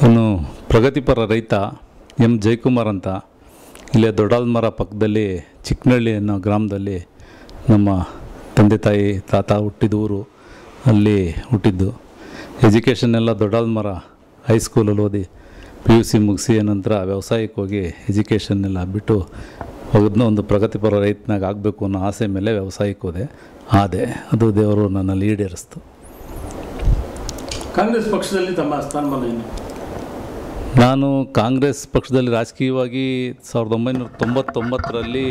ಅವನು ಪ್ರಗತಿಪರ ರೈತ ಎಂ ಜಯಕುಮಾರ್ ಅಂತ ಇಲ್ಲೇ ದೊಡ್ಡಾಲ್ಮರ ಪಕ್ಕದಲ್ಲಿ ಚಿಕ್ಕನಹಳ್ಳಿ ಅನ್ನೋ ಗ್ರಾಮದಲ್ಲಿ ನಮ್ಮ ತಂದೆ ತಾಯಿ ತಾತ ಹುಟ್ಟಿದ ಊರು ಅಲ್ಲಿ ಹುಟ್ಟಿದ್ದು ಎಜುಕೇಷನ್ ಎಲ್ಲ ದೊಡ್ಡಾಲ್ಮರ ಹೈಸ್ಕೂಲಲ್ಲಿ ಓದಿ ಪಿ ಯು ಸಿ ಮುಗಿಸಿ ನಂತರ ವ್ಯವಸಾಯಕ್ಕೆ ಹೋಗಿ ಎಜುಕೇಷನ್ ಎಲ್ಲ ಬಿಟ್ಟು ಹೋಗೋದನ್ನ ಒಂದು ಪ್ರಗತಿಪರ ರೈತನಾಗ ಆಗಬೇಕು ಅನ್ನೋ ಆಸೆ ಮೇಲೆ ವ್ಯವಸಾಯಕ್ಕೆ ಹೋದೆ ಆದೆ ಅದು ದೇವರು ನನ್ನಲ್ಲಿ ಈಡೇರಿಸ್ತು ಕಾಂಗ್ರೆಸ್ ಪಕ್ಷದಲ್ಲಿ ತಮ್ಮ ಸ್ಥಾನಮಾನ ಏನು ನಾನು ಕಾಂಗ್ರೆಸ್ ಪಕ್ಷದಲ್ಲಿ ರಾಜಕೀಯವಾಗಿ ಸಾವಿರದ ಒಂಬೈನೂರ ತೊಂಬತ್ತೊಂಬತ್ತರಲ್ಲಿ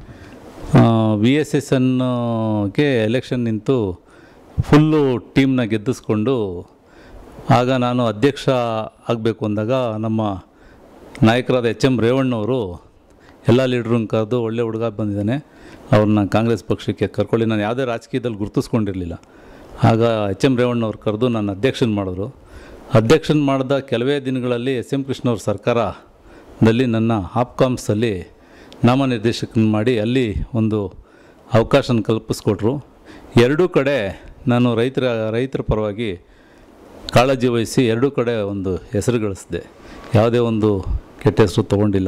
ವಿ ಎಸ್ ಎಸ್ ಎನ್ಗೆ ಎಲೆಕ್ಷನ್ ನಿಂತು ಫುಲ್ಲು ಟೀಮ್ನ ಗೆದ್ದಿಸ್ಕೊಂಡು ಆಗ ನಾನು ಅಧ್ಯಕ್ಷ ಆಗಬೇಕು ಅಂದಾಗ ನಮ್ಮ ನಾಯಕರಾದ ಎಚ್ ಎಮ್ ರೇವಣ್ಣವರು ಎಲ್ಲ ಲೀಡ್ರನ್ನ ಕರೆದು ಒಳ್ಳೆ ಹುಡುಗ ಬಂದಿದ್ದಾನೆ ಅವ್ರನ್ನ ಕಾಂಗ್ರೆಸ್ ಪಕ್ಷಕ್ಕೆ ಕರ್ಕೊಳ್ಳಿ ನಾನು ಯಾವುದೇ ರಾಜಕೀಯದಲ್ಲಿ ಗುರುತಿಸ್ಕೊಂಡಿರಲಿಲ್ಲ ಆಗ ಎಚ್ ಎಮ್ ರೇವಣ್ಣವ್ರು ಕರೆದು ನಾನು ಅಧ್ಯಕ್ಷನ ಮಾಡಿದ್ರು ಅಧ್ಯಕ್ಷನ್ ಮಾಡಿದ ಕೆಲವೇ ದಿನಗಳಲ್ಲಿ ಎಸ್ ಎಂ ಕೃಷ್ಣವ್ರ ಸರ್ಕಾರದಲ್ಲಿ ನನ್ನ ಹಾಪ್ಕಾಮ್ಸಲ್ಲಿ ನಾಮನಿರ್ದೇಶಕನ ಮಾಡಿ ಅಲ್ಲಿ ಒಂದು ಅವಕಾಶನ ಕಲ್ಪಿಸ್ಕೊಟ್ರು ಎರಡೂ ಕಡೆ ನಾನು ರೈತರ ರೈತರ ಪರವಾಗಿ ಕಾಳಜಿ ವಹಿಸಿ ಎರಡೂ ಕಡೆ ಒಂದು ಹೆಸರು ಗಳಿಸಿದೆ ಯಾವುದೇ ಒಂದು ಕೆಟ್ಟ ಹೆಸರು ತೊಗೊಂಡಿಲ್ಲ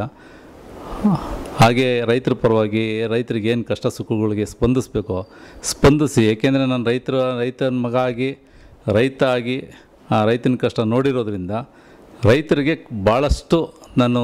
ಹಾಗೆ ರೈತರ ಪರವಾಗಿ ರೈತರಿಗೆ ಏನು ಕಷ್ಟ ಸುಖಗಳಿಗೆ ಸ್ಪಂದಿಸಬೇಕೋ ಸ್ಪಂದಿಸಿ ಏಕೆಂದರೆ ನಾನು ರೈತರ ರೈತನ ಮಗ ಆಗಿ ರೈತ ಆಗಿ ಆ ರೈತನ ಕಷ್ಟ ನೋಡಿರೋದ್ರಿಂದ ರೈತರಿಗೆ ಭಾಳಷ್ಟು ನಾನು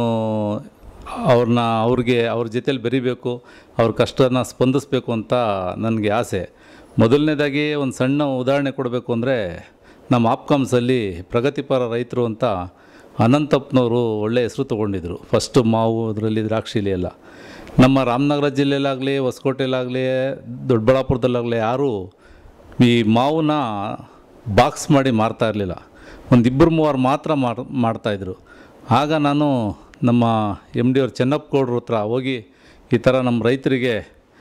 ಅವ್ರನ್ನ ಅವ್ರಿಗೆ ಅವ್ರ ಜೊತೇಲಿ ಬೆರಿಬೇಕು ಅವ್ರ ಕಷ್ಟನ ಸ್ಪಂದಿಸಬೇಕು ಅಂತ ನನಗೆ ಆಸೆ ಮೊದಲನೇದಾಗಿ ಒಂದು ಸಣ್ಣ ಉದಾಹರಣೆ ಕೊಡಬೇಕು ಅಂದರೆ ನಮ್ಮ ಆಪ್ಕಾಮ್ಸಲ್ಲಿ ಪ್ರಗತಿಪರ ರೈತರು ಅಂತ ಅನಂತಪ್ಪನವರು ಒಳ್ಳೆಯ ಹೆಸರು ತೊಗೊಂಡಿದ್ರು ಫಸ್ಟು ಮಾವು ಅದರಲ್ಲಿ ದ್ರಾಕ್ಷಿಲಿ ಎಲ್ಲ ನಮ್ಮ ರಾಮನಗರ ಜಿಲ್ಲೆಯಲ್ಲಾಗಲಿ ಹೊಸಕೋಟೆಯಲ್ಲಾಗಲಿ ದೊಡ್ಡಬಳ್ಳಾಪುರದಲ್ಲಾಗಲಿ ಯಾರೂ ಈ ಮಾವನ್ನ ಬಾಕ್ಸ್ ಮಾಡಿ ಮಾರ್ತಾ ಇರಲಿಲ್ಲ ಒಂದು ಇಬ್ಬರು ಮೂವರು ಮಾತ್ರ ಮಾರ್ ಮಾಡ್ತಾಯಿದ್ರು ಆಗ ನಾನು ನಮ್ಮ ಎಮ್ ಡಿ ಅವ್ರು ಚೆನ್ನಪ್ಪ ಗೌಡ್ರ ಹತ್ರ ಹೋಗಿ ಈ ಥರ ನಮ್ಮ ರೈತರಿಗೆ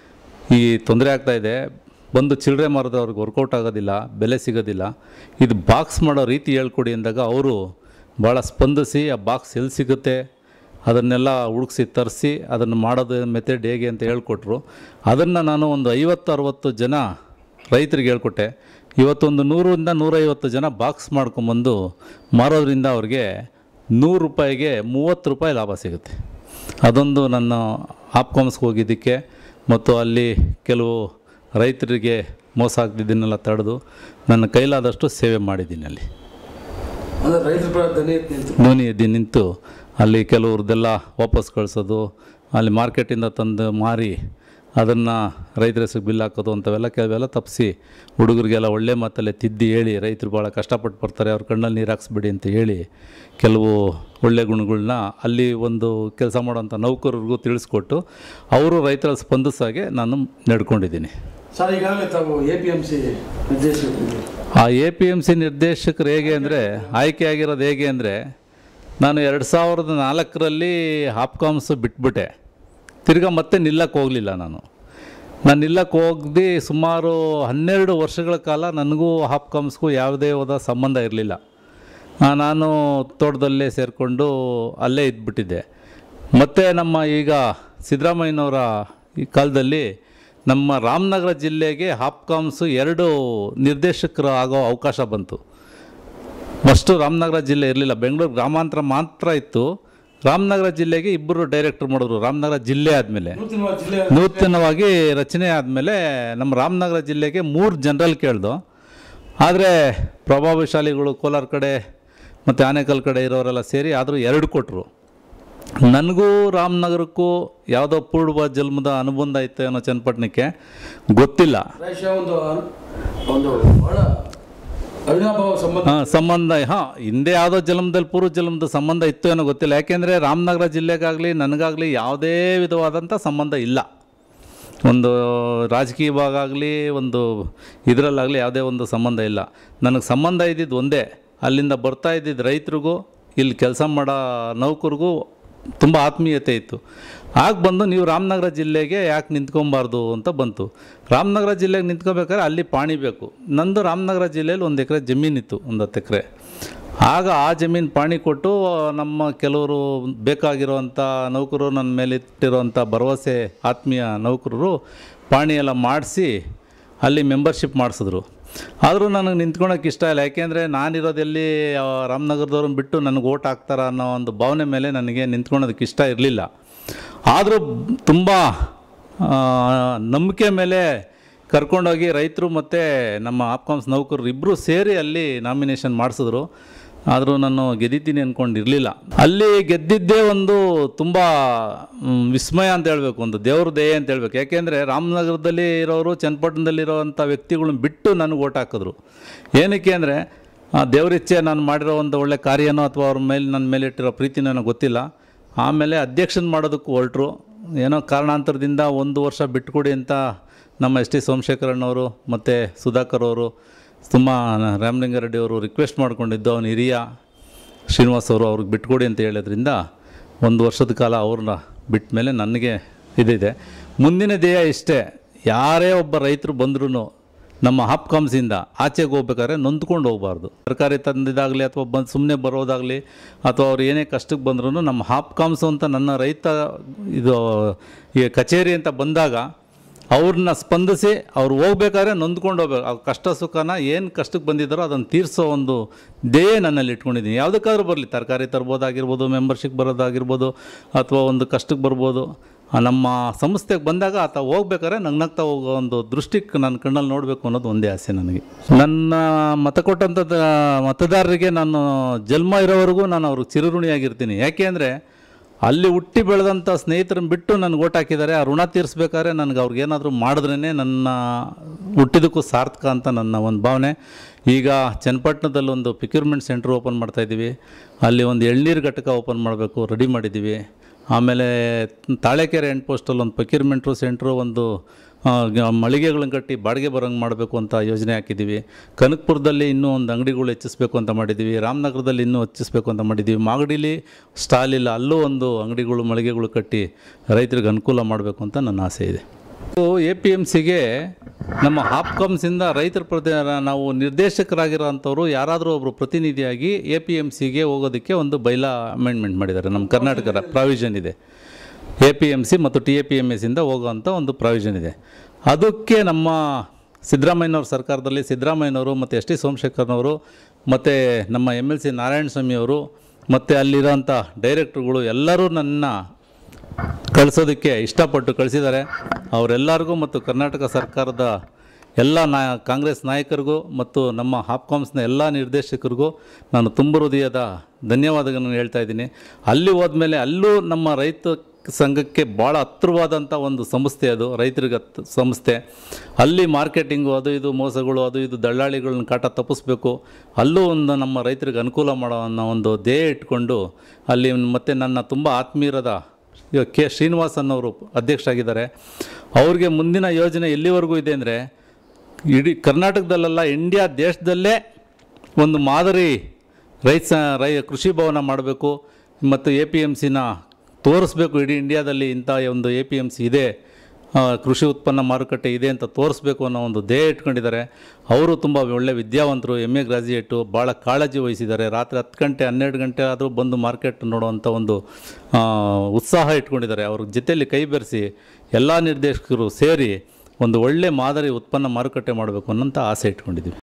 ಈ ತೊಂದರೆ ಆಗ್ತಾಯಿದೆ ಬಂದು ಚಿಲ್ಲರೆ ಮಾರೋದವ್ರಿಗೆ ವರ್ಕೌಟ್ ಆಗೋದಿಲ್ಲ ಬೆಲೆ ಸಿಗೋದಿಲ್ಲ ಇದು ಬಾಕ್ಸ್ ಮಾಡೋ ರೀತಿ ಹೇಳ್ಕೊಡಿ ಅಂದಾಗ ಅವರು ಭಾಳ ಸ್ಪಂದಿಸಿ ಆ ಬಾಕ್ಸ್ ಎಲ್ಲಿ ಸಿಗುತ್ತೆ ಅದನ್ನೆಲ್ಲ ಹುಡುಕ್ಸಿ ತರಿಸಿ ಅದನ್ನು ಮಾಡೋದು ಮೆಥಡ್ ಹೇಗೆ ಅಂತ ಹೇಳ್ಕೊಟ್ರು ಅದನ್ನು ನಾನು ಒಂದು ಐವತ್ತು ಅರವತ್ತು ಜನ ರೈತರಿಗೆ ಹೇಳ್ಕೊಟ್ಟೆ ಇವತ್ತೊಂದು ನೂರರಿಂದ ನೂರೈವತ್ತು ಜನ ಬಾಕ್ಸ್ ಮಾಡ್ಕೊಂಬಂದು ಮಾರೋದ್ರಿಂದ ಅವ್ರಿಗೆ ನೂರು ರೂಪಾಯಿಗೆ ಮೂವತ್ತು ರೂಪಾಯಿ ಲಾಭ ಸಿಗುತ್ತೆ ಅದೊಂದು ನನ್ನ ಆಪ್ಕಾಮ್ಸ್ಗೆ ಹೋಗಿದ್ದಕ್ಕೆ ಮತ್ತು ಅಲ್ಲಿ ಕೆಲವು ರೈತರಿಗೆ ಮೋಸ ಆಗ್ತಿದ್ದನ್ನೆಲ್ಲ ತಡೆದು ನನ್ನ ಕೈಲಾದಷ್ಟು ಸೇವೆ ಮಾಡಿದ್ದೀನಿ ಅಲ್ಲಿ ಅಂದ್ರೆ ರೈತರ ಪರ ದನಿ ಎತ್ತಿ ನಿಂತು ಧ್ವನಿ ಎದ್ದು ನಿಂತು ಅಲ್ಲಿ ಕೆಲವ್ರದ್ದೆಲ್ಲ ವಾಪಸ್ ಕಳಿಸೋದು ಅಲ್ಲಿ ಮಾರ್ಕೆಟಿಂದ ತಂದು ಮಾರಿ ಅದನ್ನು ರೈತರ ಹೆಸರಿಗೆ ಬಿಲ್ ಹಾಕೋದು ಅಂಥವೆಲ್ಲ ಕೆಲವೆಲ್ಲ ತಪ್ಪಿಸಿ ಹುಡುಗರಿಗೆಲ್ಲ ಒಳ್ಳೆ ಮಾತಲ್ಲೇ ತಿದ್ದಿ ಹೇಳಿ ರೈತರು ಭಾಳ ಕಷ್ಟಪಟ್ಟು ಬರ್ತಾರೆ ಅವ್ರ ಕಣ್ಣಲ್ಲಿ ನೀರು ಹಾಕ್ಸ್ಬಿಡಿ ಅಂತ ಹೇಳಿ ಕೆಲವು ಒಳ್ಳೆ ಗುಣಗಳನ್ನ ಅಲ್ಲಿ ಒಂದು ಕೆಲಸ ಮಾಡೋಂಥ ನೌಕರರಿಗೂ ತಿಳಿಸ್ಕೊಟ್ಟು ಅವರು ರೈತರ ಸ್ಪಂದಿಸಾಗೆ ನಾನು ನಡ್ಕೊಂಡಿದ್ದೀನಿ ಸರ್ ಈಗಾಗಲೇ ತಾವು ಎ ಪಿ ಎಂ ಸಿ ನಿರ್ದೇಶಕರು ಆ ಎ ಪಿ ಎಮ್ ಸಿ ನಿರ್ದೇಶಕರು ಹೇಗೆ ಅಂದರೆ ಆಯ್ಕೆಯಾಗಿರೋದು ಹೇಗೆ ಅಂದರೆ ನಾನು ಎರಡು ಸಾವಿರದ ನಾಲ್ಕರಲ್ಲಿ ಹಾಪ್ಕಾಮ್ಸ್ ಬಿಟ್ಬಿಟ್ಟೆ ತಿರ್ಗಾ ಮತ್ತೆ ನಿಲ್ಲಕ್ಕೆ ಹೋಗಲಿಲ್ಲ ನಾನು ನಾನು ನಿಲ್ಲಕ್ಕೆ ಹೋಗ್ದು ಸುಮಾರು ಹನ್ನೆರಡು ವರ್ಷಗಳ ಕಾಲ ನನಗೂ ಹಾಪ್ಕಾಮ್ಸ್ಗೂ ಯಾವುದೇ ಹೋದ ಸಂಬಂಧ ಇರಲಿಲ್ಲ ನಾನು ತೋಟದಲ್ಲೇ ಸೇರಿಕೊಂಡು ಅಲ್ಲೇ ಇದ್ಬಿಟ್ಟಿದ್ದೆ ಮತ್ತು ನಮ್ಮ ಈಗ ಸಿದ್ದರಾಮಯ್ಯನವರ ಈ ಕಾಲದಲ್ಲಿ ನಮ್ಮ ರಾಮನಗರ ಜಿಲ್ಲೆಗೆ ಹಾಪ್ಕಾಮ್ಸು ಎರಡು ನಿರ್ದೇಶಕರು ಆಗೋ ಅವಕಾಶ ಬಂತು ಫಸ್ಟು ರಾಮನಗರ ಜಿಲ್ಲೆ ಇರಲಿಲ್ಲ ಬೆಂಗಳೂರು ಗ್ರಾಮಾಂತರ ಮಾತ್ರ ಇತ್ತು ರಾಮನಗರ ಜಿಲ್ಲೆಗೆ ಇಬ್ಬರು ಡೈರೆಕ್ಟರ್ ಮಾಡಿದ್ರು ರಾಮನಗರ ಜಿಲ್ಲೆ ಆದಮೇಲೆ ನೂತನವಾದ ಜಿಲ್ಲೆ ನೂತನವಾಗಿ ರಚನೆ ಆದಮೇಲೆ ನಮ್ಮ ರಾಮನಗರ ಜಿಲ್ಲೆಗೆ ಮೂರು ಜನರಲ್ ಕೇಳ್ದು ಆದರೆ ಪ್ರಭಾವಶಾಲಿಗಳು ಕೋಲಾರ ಕಡೆ ಮತ್ತು ಆನೇಕಲ್ ಕಡೆ ಇರೋರೆಲ್ಲ ಸೇರಿ ಆದರೂ ಎರಡು ಕೊಟ್ಟರು ನನಗೂ ರಾಮನಗರಕ್ಕೂ ಯಾವುದೋ ಪೂರ್ವ ಜನ್ಮದ ಅನುಬಂಧ ಇತ್ತು ಅನ್ನೋ ಚನ್ನಪಟ್ಟಣಕ್ಕೆ ಗೊತ್ತಿಲ್ಲ ಪ್ರಾಯಶಃ ಒಂದು ಅನ್- ಒಂದು ಬಹಳ ಅವಿನಾಭಾವ ಸಂಬಂಧ ಹಾಂ ಸಂಬಂಧ ಹಾಂ ಹಿಂದೆ ಯಾವುದೋ ಜನ್ಮದಲ್ಲಿ ಪೂರ್ವ ಜನ್ಮದ ಸಂಬಂಧ ಇತ್ತು ಏನೋ ಗೊತ್ತಿಲ್ಲ ಯಾಕೆಂದರೆ ರಾಮನಗರ ಜಿಲ್ಲೆಗಾಗಲಿ ನನಗಾಗಲಿ ಯಾವುದೇ ವಿಧವಾದಂಥ ಸಂಬಂಧ ಇಲ್ಲ ಒಂದು ರಾಜಕೀಯವಾಗಲಿ ಒಂದು ಇದರಲ್ಲಾಗಲಿ ಯಾವುದೇ ಒಂದು ಸಂಬಂಧ ಇಲ್ಲ ನನಗೆ ಸಂಬಂಧ ಇದ್ದಿದ್ದು ಒಂದೇ ಅಲ್ಲಿಂದ ಬರ್ತಾ ಇದ್ದಿದ್ದು ರೈತರಿಗೂ ಇಲ್ಲಿ ಕೆಲಸ ಮಾಡೋ ನೌಕರಿಗೂ ತುಂಬ ಆತ್ಮೀಯತೆ ಇತ್ತು ಆಗ ಬಂದು ನೀವು ರಾಮನಗರ ಜಿಲ್ಲೆಗೆ ಯಾಕೆ ನಿಂತ್ಕೊಬಾರ್ದು ಅಂತ ಬಂತು ರಾಮನಗರ ಜಿಲ್ಲೆಗೆ ನಿಂತ್ಕೋಬೇಕಾದ್ರೆ ಅಲ್ಲಿ ಪಾಣಿ ಬೇಕು ನಂದು ರಾಮನಗರ ಜಿಲ್ಲೆಯಲ್ಲಿ ಒಂದು ಎಕರೆ ಜಮೀನಿತ್ತು ಒಂದು ಹತ್ತು ಎಕರೆ ಆಗ ಆ ಜಮೀನು ಪಾಣಿ ಕೊಟ್ಟು ನಮ್ಮ ಕೆಲವರು ಬೇಕಾಗಿರೋವಂಥ ನೌಕರರು ನನ್ನ ಮೇಲೆ ಇಟ್ಟಿರೋವಂಥ ಭರವಸೆ ಆತ್ಮೀಯ ನೌಕರರು ಪಾಣಿ ಎಲ್ಲ ಮಾಡಿಸಿ ಅಲ್ಲಿ ಮೆಂಬರ್ಶಿಪ್ ಮಾಡಿಸಿದ್ರು ಆದರೂ ನನಗೆ ನಿಂತ್ಕೊಳಕ್ಕೆ ಇಷ್ಟ ಇಲ್ಲ ಯಾಕೆಂದರೆ ನಾನಿರೋದೆಲ್ಲಿ ಆ, ರಾಮನಗರದವ್ರನ್ನ ಬಿಟ್ಟು ನನಗೆ ಓಟ್ ಹಾಕ್ತಾರ ಅನ್ನೋ ಒಂದು ಭಾವನೆ ಮೇಲೆ ನನಗೆ ನಿಂತ್ಕೊಳೋದಕ್ಕೆ ಇಷ್ಟ ಇರಲಿಲ್ಲ ಆದರೂ ತುಂಬ ನಂಬಿಕೆ ಮೇಲೆ ಕರ್ಕೊಂಡೋಗಿ ರೈತರು ಮತ್ತು ನಮ್ಮ ಆಪ್ಕಾಮ್ಸ್ ನೌಕರರು ಇಬ್ಬರು ಸೇರಿ ಅಲ್ಲಿ ನಾಮಿನೇಷನ್ ಮಾಡಿಸಿದ್ರು ಆದರೂ ನಾನು ಗೆದ್ದಿದ್ದೀನಿ ಅಂದ್ಕೊಂಡಿರಲಿಲ್ಲ ಅಲ್ಲಿ ಗೆದ್ದಿದ್ದೇ ಒಂದು ತುಂಬ ಮ್, ವಿಸ್ಮಯ ಅಂತ ಹೇಳಬೇಕು ಒಂದು ದೇವ್ರ ದಯೆ ಅಂತ ಹೇಳ್ಬೇಕು ಯಾಕೆಂದರೆ ರಾಮನಗರದಲ್ಲಿ ಇರೋರು ಚನ್ನಪಟ್ಟಣದಲ್ಲಿರೋವಂಥ ವ್ಯಕ್ತಿಗಳನ್ನ ಬಿಟ್ಟು ನನಗೆ ಓಟ್ ಹಾಕಿದ್ರು ಏನಕ್ಕೆ ಅಂದರೆ ದೇವರಿಚ್ಛೆ ನಾನು ಮಾಡಿರೋ ಒಂದು ಒಳ್ಳೆ ಕಾರ್ಯನೋ ಅಥವಾ ಅವ್ರ ಮೇಲೆ ನನ್ನ ಮೇಲೆ ಇಟ್ಟಿರೋ ಪ್ರೀತಿನೋ ನನಗೆ ಗೊತ್ತಿಲ್ಲ ಆಮೇಲೆ ಅಧ್ಯಕ್ಷನ್ ಮಾಡೋದಕ್ಕೂ ಹೊರಟರು ಏನೋ ಕಾರಣಾಂತರದಿಂದ ಒಂದು ವರ್ಷ ಬಿಟ್ಕೊಡಿ ಅಂತ ನಮ್ಮ ಎಸ್ ಟಿ ಸೋಮಶೇಖರಣ್ಣವರು ಮತ್ತು ಸುಧಾಕರ್ ಅವರು ತುಂಬ ರಾಮಲಿಂಗಾರೆಡ್ಡಿ ಅವರು ರಿಕ್ವೆಸ್ಟ್ ಮಾಡ್ಕೊಂಡಿದ್ದು ಅವನು ಹಿರಿಯ ಶ್ರೀನಿವಾಸ್ ಅವರು ಅವ್ರಿಗೆ ಬಿಟ್ಕೊಡಿ ಅಂತ ಹೇಳೋದ್ರಿಂದ ಒಂದು ವರ್ಷದ ಕಾಲ ಅವ್ರನ್ನ ಬಿಟ್ಟ ಮೇಲೆ ನನಗೆ ಇದಿದೆ ಮುಂದಿನ ಧ್ಯೇಯ ಇಷ್ಟೇ ಯಾರೇ ಒಬ್ಬ ರೈತರು ಬಂದ್ರೂ ನಮ್ಮ ಹಾಪ್ಕಾಮ್ಸಿಂದ ಆಚೆಗೆ ಹೋಗ್ಬೇಕಾದ್ರೆ ನೊಂದ್ಕೊಂಡು ಹೋಗಬಾರ್ದು ತರಕಾರಿ ತಂದಿದ್ದಾಗಲಿ ಅಥವಾ ಬಂದು ಸುಮ್ಮನೆ ಬರೋದಾಗಲಿ ಅಥವಾ ಅವ್ರು ಏನೇ ಕಷ್ಟಕ್ಕೆ ಬಂದ್ರೂ ನಮ್ಮ ಹಾಪ್ಕಾಮ್ಸು ಅಂತ ನನ್ನ ರೈತ ಇದು ಈ ಕಚೇರಿ ಅಂತ ಬಂದಾಗ ಅವ್ರನ್ನ ಸ್ಪಂದಿಸಿ ಅವ್ರು ಹೋಗ್ಬೇಕಾದ್ರೆ ನೊಂದ್ಕೊಂಡು ಹೋಗ್ಬೇಕು ಅವ್ರ ಕಷ್ಟ ಸುಖನ ಏನು ಕಷ್ಟಕ್ಕೆ ಬಂದಿದ್ದಾರೋ ಅದನ್ನು ತೀರಿಸೋ ಒಂದು ಧ್ಯೇಯ ನನ್ನಲ್ಲಿ ಇಟ್ಕೊಂಡಿದ್ದೀನಿ ಯಾವುದಕ್ಕಾದ್ರೂ ಬರಲಿ ತರಕಾರಿ ತರ್ಬೋದಾಗಿರ್ಬೋದು ಮೆಂಬರ್ಶಿಪ್ ಬರೋದಾಗಿರ್ಬೋದು ಅಥವಾ ಒಂದು ಕಷ್ಟಕ್ಕೆ ಬರ್ಬೋದು ಆ ನಮ್ಮ ಸಂಸ್ಥೆಗೆ ಬಂದಾಗ ಆತ ಹೋಗ್ಬೇಕಾದ್ರೆ ನಗ್ನಗ್ತಾ ಹೋಗೋ ಒಂದು ದೃಷ್ಟಿಗೆ ನನ್ನ ಕಣ್ಣಲ್ಲಿ ನೋಡಬೇಕು ಅನ್ನೋದು ಒಂದೇ ಆಸೆ ನನಗೆ ನನ್ನ ಮತ ಕೊಟ್ಟಂಥ ಮತದಾರರಿಗೆ ನಾನು ಜನ್ಮ ಇರೋವರೆಗೂ ನಾನು ಅವ್ರಿಗೆ ಚಿರಋಣಿಯಾಗಿರ್ತೀನಿ ಯಾಕೆ ಅಂದರೆ ಅಲ್ಲಿ ಹುಟ್ಟಿ ಬೆಳೆದಂಥ ಸ್ನೇಹಿತರನ್ನ ಬಿಟ್ಟು ನನಗೆ ಓಟ್ ಹಾಕಿದ್ದಾರೆ ಆ ಋಣ ತೀರಿಸ್ಬೇಕಾದ್ರೆ ನನಗೆ ಅವ್ರಿಗೇನಾದರೂ ಮಾಡಿದ್ರೇ ನನ್ನ ಹುಟ್ಟಿದಕ್ಕೂ ಸಾರ್ಥಕ ಅಂತ ನನ್ನ ಒಂದು ಭಾವನೆ ಈಗ ಚನ್ನಪಟ್ಟಣದಲ್ಲಿ ಒಂದು ಪಿಕ್ಯೂರ್ಮೆಂಟ್ ಸೆಂಟ್ರ್ ಓಪನ್ ಮಾಡ್ತಾಯಿದ್ದೀವಿ ಅಲ್ಲಿ ಒಂದು ಎಳ್ನೀರು ಘಟಕ ಓಪನ್ ಮಾಡಬೇಕು ರೆಡಿ ಮಾಡಿದ್ದೀವಿ ಆಮೇಲೆ ತಾಳೆಕೆರೆ ಎಂಡ್ ಪೋಸ್ಟಲ್ಲಿ ಒಂದು ಪಕ್ಯೂರ್ಮೆಂಟ್ರು ಸೆಂಟ್ರು ಒಂದು ಆ, ಗ- ಮಳಿಗೆಗಳನ್ನ ಕಟ್ಟಿ ಬಾಡಿಗೆ ಬರೋಂಗೆ ಮಾಡಬೇಕು ಅಂತ ಯೋಜನೆ ಹಾಕಿದ್ದೀವಿ ಕನಕಪುರದಲ್ಲಿ ಇನ್ನೂ ಒಂದು ಅಂಗಡಿಗಳು ಹೆಚ್ಚಿಸ್ಬೇಕು ಅಂತ ಮಾಡಿದ್ದೀವಿ ರಾಮನಗರದಲ್ಲಿ ಇನ್ನೂ ಹೆಚ್ಚಿಸ್ಬೇಕು ಅಂತ ಮಾಡಿದ್ದೀವಿ ಮಾಗಡಿಲಿ ಸ್ಟಾಲ್ ಇಲ್ಲ ಅಲ್ಲೂ ಒಂದು ಅಂಗಡಿಗಳು ಮಳಿಗೆಗಳು ಕಟ್ಟಿ ರೈತರಿಗೆ ಅನುಕೂಲ ಮಾಡಬೇಕು ಅಂತ ನನ್ನ ಆಸೆ ಇದೆ ಎ ಪಿ ಎಮ್ ಸಿಗೆ ನಮ್ಮ ಹಾಪ್ಕಾಮ್ಸಿಂದ ರೈತರ ಪ್ರತಿ ನಾವು ನಿರ್ದೇಶಕರಾಗಿರೋಂಥವ್ರು ಯಾರಾದರೂ ಒಬ್ಬರು ಪ್ರತಿನಿಧಿಯಾಗಿ ಎ ಪಿ ಎಮ್ ಸಿಗೆ ಹೋಗೋದಕ್ಕೆ ಒಂದು ಬೈಲಾ ಅಮೆಂಡ್ಮೆಂಟ್ ಮಾಡಿದ್ದಾರೆ ನಮ್ಮ ಕರ್ನಾಟಕದ ಪ್ರಾವಿಷನ್ ಇದೆ ಎ ಪಿ ಎಮ್ ಸಿ ಮತ್ತು ಟಿ ಎ ಪಿ ಎಮ್ ಎಸ್ಸಿಂದ ಹೋಗೋವಂಥ ಒಂದು ಪ್ರಾವಿಷನ್ ಇದೆ ಅದಕ್ಕೆ ನಮ್ಮ ಸಿದ್ದರಾಮಯ್ಯನವ್ರ ಸರ್ಕಾರದಲ್ಲಿ ಸಿದ್ದರಾಮಯ್ಯನವರು ಮತ್ತು ಎಸ್ ಟಿ ಸೋಮಶೇಖರ್ನವರು ಮತ್ತು ನಮ್ಮ ಎಮ್ ಎಲ್ ಸಿ ನಾರಾಯಣ ಸ್ವಾಮಿಯವರು ಮತ್ತು ಅಲ್ಲಿರೋಂಥ ಡೈರೆಕ್ಟ್ರುಗಳು ಎಲ್ಲರೂ ನನ್ನ ಕಳಿಸೋದಕ್ಕೆ ಇಷ್ಟಪಟ್ಟು ಕಳಿಸಿದ್ದಾರೆ ಅವರೆಲ್ಲರಿಗೂ ಮತ್ತು ಕರ್ನಾಟಕ ಸರ್ಕಾರದ ಎಲ್ಲ ನಾ ಕಾಂಗ್ರೆಸ್ ನಾಯಕರಿಗೂ ಮತ್ತು ನಮ್ಮ ಹಾಪ್ಕಾಮ್ಸ್ನ ಎಲ್ಲ ನಿರ್ದೇಶಕರಿಗೂ ನಾನು ತುಂಬ ಹೃದಯದ ಧನ್ಯವಾದಗಳನ್ನು ಹೇಳ್ತಾ ಇದ್ದೀನಿ ಅಲ್ಲಿ ಹೋದ್ಮೇಲೆ ಅಲ್ಲೂ ನಮ್ಮ ರೈತ ಸಂಘಕ್ಕೆ ಭಾಳ ಹತ್ತಿರವಾದಂಥ ಒಂದು ಸಂಸ್ಥೆ ಅದು ರೈತರಿಗೆ ಹತ್- ಸಂಸ್ಥೆ ಅಲ್ಲಿ ಮಾರ್ಕೆಟಿಂಗು ಅದು ಇದು ಮೋಸಗಳು ಅದು ಇದು ದಳ್ಳಾಳಿಗಳನ್ನ ಕಾಟ ತಪ್ಪಿಸ್ಬೇಕು ಅಲ್ಲೂ ಒಂದು ನಮ್ಮ ರೈತರಿಗೆ ಅನುಕೂಲ ಮಾಡೋ ಅನ್ನೋ ಒಂದು ಧ್ಯೇಯ ಇಟ್ಕೊಂಡು ಅಲ್ಲಿ ಮತ್ತು ನನ್ನ ತುಂಬ ಆತ್ಮೀಯರಾದ ಈಗ ಕೆ ಶ್ರೀನಿವಾಸ್ ಅನ್ನೋರು ಅಧ್ಯಕ್ಷರಾಗಿದ್ದಾರೆ ಅವ್ರಿಗೆ ಮುಂದಿನ ಯೋಜನೆ ಎಲ್ಲಿವರೆಗೂ ಇದೆ ಅಂದರೆ ಇಡೀ ಕರ್ನಾಟಕದಲ್ಲೆಲ್ಲ ಇಂಡಿಯಾ ದೇಶದಲ್ಲೇ ಒಂದು ಮಾದರಿ ರೈತ ಸ- ರೈ ಕೃಷಿ ಭವನ ಮಾಡಬೇಕು ಮತ್ತು ಎ ಪಿ ಎಮ್ ಸಿನ ತೋರಿಸ್ಬೇಕು ಇಡೀ ಇಂಡಿಯಾದಲ್ಲಿ ಇಂಥ ಒಂದು ಎ ಪಿ ಎಮ್ ಸಿ ಇದೆ ಆ, ಕೃಷಿ ಉತ್ಪನ್ನ ಮಾರುಕಟ್ಟೆ ಇದೆ ಅಂತ ತೋರಿಸ್ಬೇಕು ಅನ್ನೋ ಒಂದು ಧ್ಯೇಯ ಇಟ್ಕೊಂಡಿದ್ದಾರೆ ಅವರು ತುಂಬ ಒಳ್ಳೆ ವಿದ್ಯಾವಂತರು ಎಮ್ ಎ ಗ್ರಾಜ್ಯುಯೇಟು ಭಾಳ ಕಾಳಜಿ ವಹಿಸಿದ್ದಾರೆ ರಾತ್ರಿ ಹತ್ತು ಗಂಟೆ ಹನ್ನೆರಡು ಗಂಟೆ ಆದರೂ ಬಂದು ಮಾರ್ಕೆಟ್ ನೋಡುವಂಥ ಒಂದು ಆ, ಉತ್ಸಾಹ ಇಟ್ಕೊಂಡಿದ್ದಾರೆ ಅವ್ರ ಜೊತೆಯಲ್ಲಿ ಕೈ ಬೆರೆಸಿ ಎಲ್ಲ ನಿರ್ದೇಶಕರು ಸೇರಿ ಒಂದು ಒಳ್ಳೆ ಮಾದರಿ ಉತ್ಪನ್ನ ಮಾರುಕಟ್ಟೆ ಮಾಡಬೇಕು ಅನ್ನೋಂಥ ಆಸೆ ಇಟ್ಕೊಂಡಿದ್ದೀವಿ